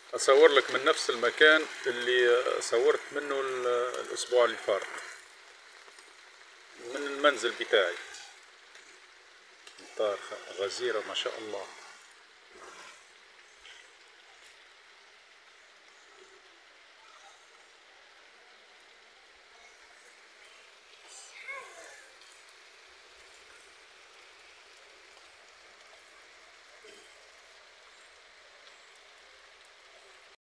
اصور لك من نفس المكان اللي صورت منه ال- الاسبوع اللي فات من المنزل بتاعي مطار غزيرة ما شاء الله